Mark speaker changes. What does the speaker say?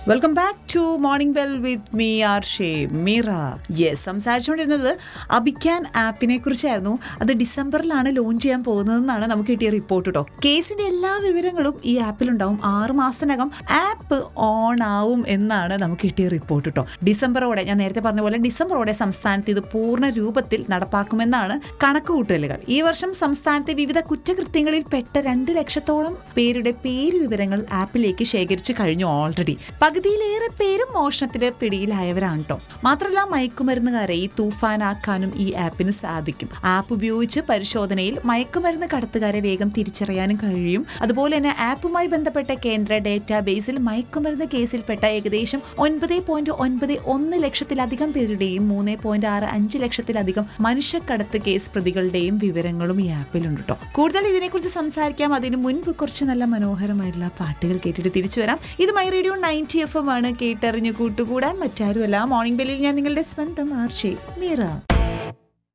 Speaker 1: welcome back to morning bell with me R Shemeera yes സംസാരിച്ചുകൊണ്ടിരുന്നത് അബിക്കാൻ ആപ്പിനെ കുറിച്ചായിരുന്നു അത് ഡിസംബറിലാണ് launch ചെയ്യാൻ പോകുന്നതെന്നാണ് നമുക്ക് കിട്ടിയ റിപ്പോർട്ട് കേട്ടോ കേസിന്റെ എല്ലാ വിവരങ്ങളും ഈ ആപ്പിലുണ്ടാവും ആറ് മാസത്തിനകം ആപ്പ് ഓൺ ആവും എന്നാണ് നമുക്ക് കിട്ടിയ റിപ്പോർട്ട് കേട്ടോ ഡിസംബറോടെ ഞാൻ നേരത്തെ പറഞ്ഞ പോലെ ഡിസംബറോടെ സംസ്ഥാനത്ത് ഇത് പൂർണ്ണ രൂപത്തിൽ നടപ്പാക്കുമെന്നാണ് കണക്കുകൂട്ടലുകൾ ഈ വർഷം സംസ്ഥാനത്തെ വിവിധ കുറ്റകൃത്യങ്ങളിൽ പെട്ട രണ്ട് ലക്ഷത്തോളം പേരുടെ പേര് വിവരങ്ങൾ ആപ്പിലേക്ക് ശേഖരിച്ചു കഴിഞ്ഞു ഓൾറെഡി പകുതിയിലേറെ പേരും മോഷണത്തിന് പിടിയിലായവരാണ് കേട്ടോ മാത്രമല്ല മയക്കുമരുന്നുകാരെ ഈ തൂഫാനാക്കാനും ഈ ആപ്പിന് സാധിക്കും ആപ്പ് ഉപയോഗിച്ച് പരിശോധനയിൽ മയക്കുമരുന്ന് കടത്തുകാരെ വേഗം തിരിച്ചറിയാനും കഴിയും അതുപോലെ തന്നെ ആപ്പുമായി ബന്ധപ്പെട്ട കേന്ദ്ര ഡേറ്റാബേസിൽ മയക്കുമരുന്ന് കേസിൽപ്പെട്ട ഏകദേശം ഒൻപത് പോയിന്റ് ഒൻപത് ഒന്ന് ലക്ഷത്തിലധികം പേരുടെയും മൂന്ന് പോയിന്റ് ആറ് അഞ്ച് ലക്ഷത്തിലധികം മനുഷ്യക്കടത്ത് കേസ് പ്രതികളുടെയും വിവരങ്ങളും ഈ ആപ്പിലുണ്ട് കേട്ടോ കൂടുതൽ ഇതിനെക്കുറിച്ച് സംസാരിക്കാം അതിനു മുൻപ് കുറച്ച് നല്ല മനോഹരമായിട്ടുള്ള പാട്ടുകൾ കേട്ടിട്ട് തിരിച്ചു വരാം ഇത് my radio ninety F M ആണ് കേട്ടറിഞ്ഞ് കൂട്ടുകൂടാൻ മറ്റാരുമല്ല മോർണിംഗ് ബെല്ലിൽ ഞാൻ നിങ്ങളുടെ സ്വന്തം ആർച്ചേ മീറ